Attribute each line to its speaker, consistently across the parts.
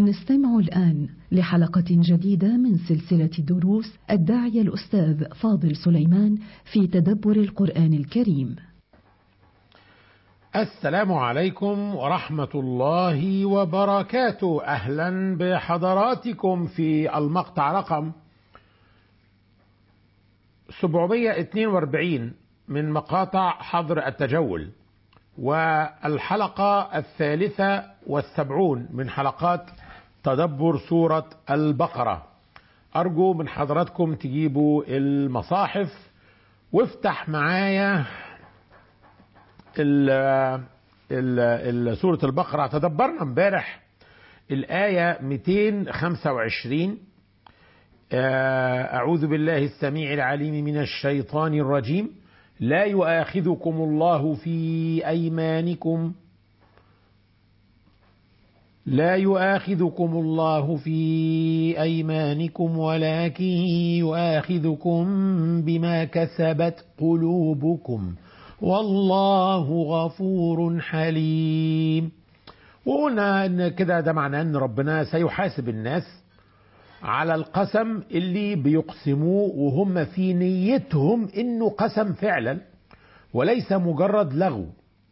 Speaker 1: نستمع الآن لحلقة جديدة من سلسلة دروس الداعية الأستاذ فاضل سليمان في تدبر القرآن الكريم.
Speaker 2: السلام عليكم ورحمة الله وبركاته أهلا بحضراتكم في المقطع رقم 742 من مقاطع حظر التجول والحلقة الثالثة والسبعون من حلقات تدبر سورة البقرة أرجو من حضراتكم تجيبوا المصاحف وافتح معايا ال ال سورة البقرة تدبرنا امبارح الآية 225 أعوذ بالله السميع العليم من الشيطان الرجيم لا يؤاخذكم الله في أيمانكم لا يؤاخذكم الله في أيمانكم ولكن يؤاخذكم بما كسبت قلوبكم والله غفور حليم وقلنا ان كده ده معناه ان ربنا سيحاسب الناس على القسم اللي بيقسموه وهم في نيتهم انه قسم فعلا وليس مجرد لغو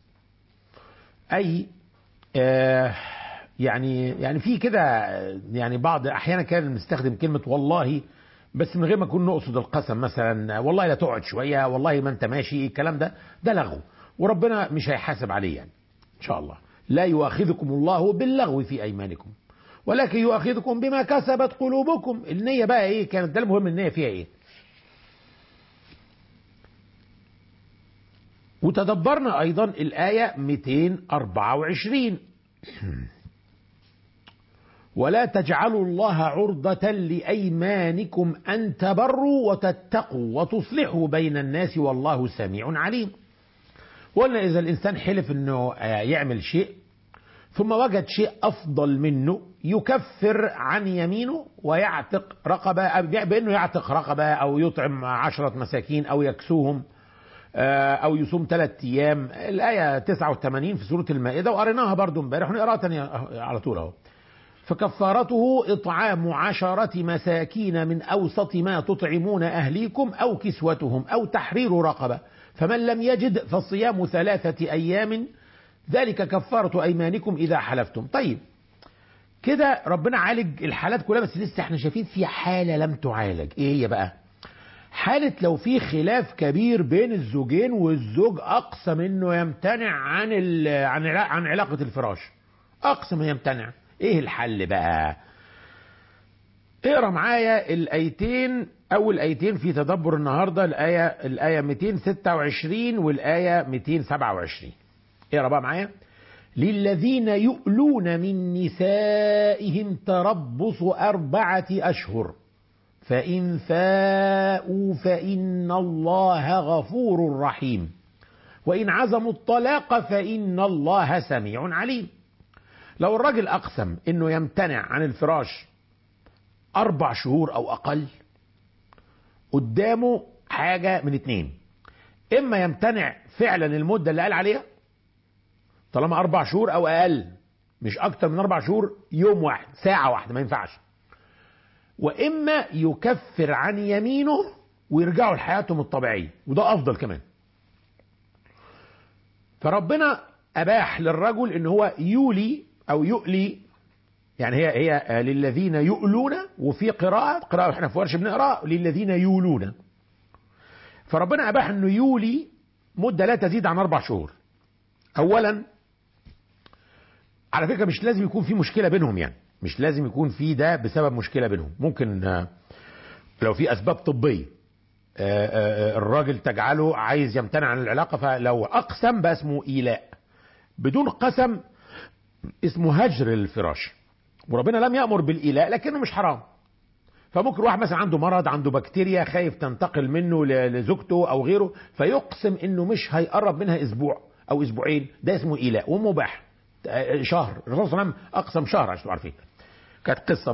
Speaker 2: اي آه يعني يعني في كده يعني بعض احيانا كان بنستخدم كلمه والله بس من غير ما نكون نقصد القسم مثلا والله لا تقعد شويه والله ما انت ماشي الكلام ده ده لغو وربنا مش هيحاسب عليه يعني ان شاء الله لا يؤاخذكم الله باللغو في ايمانكم ولكن يؤاخذكم بما كسبت قلوبكم النيه بقى ايه كانت ده المهم النيه فيها ايه وتدبرنا ايضا الايه 224 ولا تجعلوا الله عرضة لأيمانكم أن تبروا وتتقوا وتصلحوا بين الناس والله سميع عليم وقلنا إذا الإنسان حلف أنه يعمل شيء ثم وجد شيء أفضل منه يكفر عن يمينه ويعتق رقبة بأنه يعتق رقبة أو يطعم عشرة مساكين أو يكسوهم أو يصوم ثلاثة أيام الآية 89 في سورة المائدة وقريناها برضو امبارح ونقراها تاني على طول أهو فكفارته إطعام عشرة مساكين من أوسط ما تطعمون أهليكم أو كسوتهم أو تحرير رقبة فمن لم يجد فصيام ثلاثة أيام ذلك كفارة أيمانكم إذا حلفتم طيب كده ربنا عالج الحالات كلها بس لسه احنا شايفين في حالة لم تعالج ايه هي بقى حالة لو في خلاف كبير بين الزوجين والزوج أقسم انه يمتنع عن عن عن علاقة الفراش أقسم يمتنع ايه الحل بقى اقرا معايا الايتين اول ايتين في تدبر النهارده الايه الايه 226 والايه 227 اقرا بقى معايا للذين يؤلون من نسائهم تربص أربعة أشهر فإن فاءوا فإن الله غفور رحيم وإن عزموا الطلاق فإن الله سميع عليم لو الراجل أقسم أنه يمتنع عن الفراش أربع شهور أو أقل قدامه حاجة من اتنين إما يمتنع فعلا المدة اللي قال عليها طالما أربع شهور أو أقل مش أكتر من أربع شهور يوم واحد ساعة واحدة ما ينفعش وإما يكفر عن يمينه ويرجعوا لحياتهم الطبيعية وده أفضل كمان فربنا أباح للرجل إن هو يولي أو يؤلي يعني هي هي للذين يؤلون وفي قراءة قراءة احنا في ورش بنقرا للذين يولون فربنا أباح إنه يولي مدة لا تزيد عن أربع شهور أولا على فكرة مش لازم يكون في مشكلة بينهم يعني مش لازم يكون في ده بسبب مشكلة بينهم ممكن لو في أسباب طبية الراجل تجعله عايز يمتنع عن العلاقة فلو أقسم بقى اسمه إيلاء بدون قسم اسمه هجر الفراش وربنا لم يأمر بالإيلاء لكنه مش حرام فممكن واحد مثلا عنده مرض عنده بكتيريا خايف تنتقل منه لزوجته أو غيره فيقسم إنه مش هيقرب منها أسبوع أو أسبوعين ده اسمه إيلاء ومباح شهر الرسول صلى الله عليه وسلم أقسم شهر عشان تعرفين كانت قصة